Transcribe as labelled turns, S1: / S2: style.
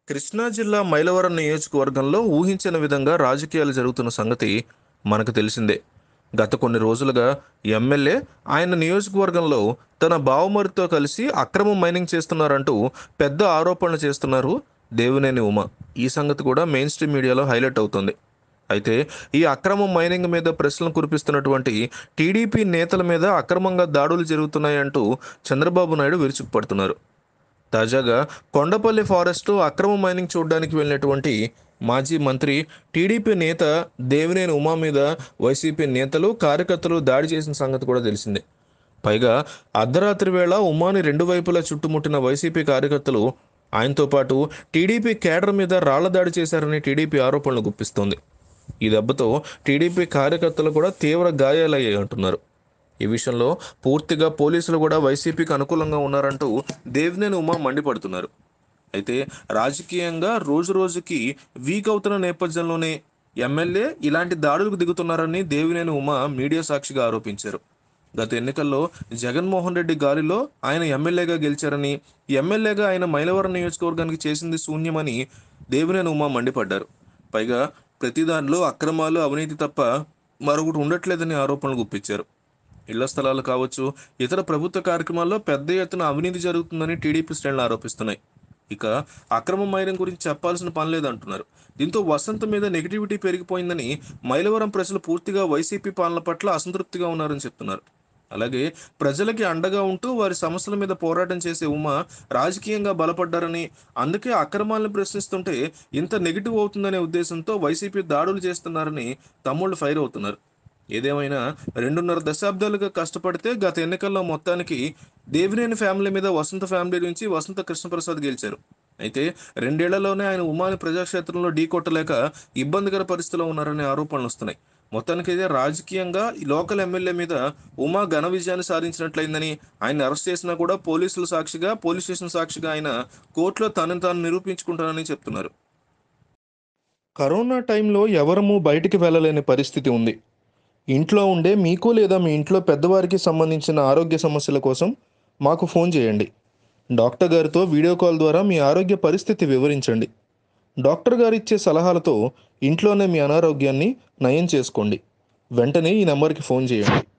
S1: కృష్ణా జిల్లా మైలవరం నియోజకవర్గంలో ఊహించని విధంగా రాజకీయాలు జరుగుతున్న సంగతి మనకు తెలిసిందే గత కొన్ని రోజులుగా ఎమ్మెల్యే ఆయన నియోజకవర్గంలో తన బావమరితో కలిసి అక్రమ మైనింగ్ చేస్తున్నారంటూ పెద్ద ఆరోపణలు చేస్తున్నారు దేవినేని ఉమ ఈ సంగతి కూడా మెయిన్ స్ట్రీమ్ మీడియాలో హైలైట్ అవుతుంది అయితే ఈ అక్రమ మైనింగ్ మీద ప్రశ్నలు కురిపిస్తున్నటువంటి టీడీపీ నేతల మీద అక్రమంగా దాడులు జరుగుతున్నాయంటూ చంద్రబాబు నాయుడు విరుచుకుపడుతున్నారు తాజాగా కొండపల్లి ఫారెస్ట్ అక్రమ మైనింగ్ చూడడానికి వెళ్ళినటువంటి మాజీ మంత్రి టీడీపీ నేత దేవినేని ఉమా మీద వైసీపీ నేతలు కార్యకర్తలు దాడి చేసిన సంగతి కూడా తెలిసిందే పైగా అర్ధరాత్రి వేళ ఉమాని రెండు వైపులా చుట్టుముట్టిన వైసీపీ కార్యకర్తలు ఆయనతో పాటు టీడీపీ కేడర్ మీద రాళ్ల దాడి చేశారని టీడీపీ ఆరోపణలు గుప్పిస్తోంది ఈ దెబ్బతో టీడీపీ కార్యకర్తలు కూడా తీవ్ర గాయాలయ్యాయి అంటున్నారు ఈ విషయంలో పూర్తిగా పోలీసులు కూడా వైసీపీకి అనుకూలంగా ఉన్నారంటూ దేవినేని ఉమా మండిపడుతున్నారు అయితే రాజకీయంగా రోజు రోజుకి వీక్ అవుతున్న నేపథ్యంలోనే ఎమ్మెల్యే ఇలాంటి దాడులకు దిగుతున్నారని దేవినేని ఉమా మీడియా సాక్షిగా ఆరోపించారు గత ఎన్నికల్లో జగన్మోహన్ రెడ్డి గాలిలో ఆయన ఎమ్మెల్యేగా గెలిచారని ఎమ్మెల్యేగా ఆయన మైలవరం నియోజకవర్గానికి చేసింది శూన్యమని దేవినేని ఉమా మండిపడ్డారు పైగా ప్రతి దానిలో అక్రమాలు అవినీతి తప్ప మరొకటి ఉండట్లేదని ఆరోపణలు గుప్పించారు ఇళ్ల స్థలాలు కావచ్చు ఇతర ప్రభుత్వ కార్యక్రమాల్లో పెద్ద ఎత్తున అవినీతి జరుగుతుందని టీడీపీ శ్రేణులు ఆరోపిస్తున్నాయి ఇక అక్రమ మైనం గురించి చెప్పాల్సిన పని లేదంటున్నారు దీంతో వసంత మీద నెగిటివిటీ పెరిగిపోయిందని మైలవరం ప్రజలు పూర్తిగా వైసీపీ పాలన పట్ల అసంతృప్తిగా ఉన్నారని చెప్తున్నారు అలాగే ప్రజలకి అండగా ఉంటూ వారి సమస్యల మీద పోరాటం చేసే ఉమ రాజకీయంగా బలపడ్డారని అందుకే అక్రమాలను ప్రశ్నిస్తుంటే ఇంత నెగిటివ్ అవుతుందనే ఉద్దేశంతో వైసీపీ దాడులు చేస్తున్నారని తమ్ముళ్ళు ఫైర్ అవుతున్నారు ఏదేమైనా రెండున్నర దశాబ్దాలుగా కష్టపడితే గత ఎన్నికల్లో మొత్తానికి దేవినేని ఫ్యామిలీ మీద వసంత ఫ్యామిలీ నుంచి వసంత కృష్ణప్రసాద్ గెలిచారు అయితే రెండేళ్లలోనే ఆయన ఉమాని ప్రజాక్షేత్రంలో ఢీకొట్టలేక ఇబ్బందికర పరిస్థితిలో ఉన్నారనే ఆరోపణలు వస్తున్నాయి మొత్తానికి అయితే రాజకీయంగా ఈ లోకల్ ఎమ్మెల్యే మీద ఉమా ఘన విజయాన్ని సాధించినట్లయిందని ఆయన అరెస్ట్ చేసినా కూడా పోలీసుల సాక్షిగా పోలీస్ స్టేషన్ సాక్షిగా ఆయన కోర్టులో తనని తాను నిరూపించుకుంటానని చెప్తున్నారు కరోనా టైంలో ఎవరము బయటికి వెళ్ళలేని పరిస్థితి ఉంది ఇంట్లో ఉండే మీకు లేదా మీ ఇంట్లో పెద్దవారికి సంబంధించిన ఆరోగ్య సమస్యల కోసం మాకు ఫోన్ చేయండి డాక్టర్ గారితో వీడియో కాల్ ద్వారా మీ ఆరోగ్య పరిస్థితి వివరించండి డాక్టర్ గారు ఇచ్చే సలహాలతో ఇంట్లోనే మీ అనారోగ్యాన్ని నయం చేసుకోండి వెంటనే ఈ నెంబర్కి ఫోన్ చేయండి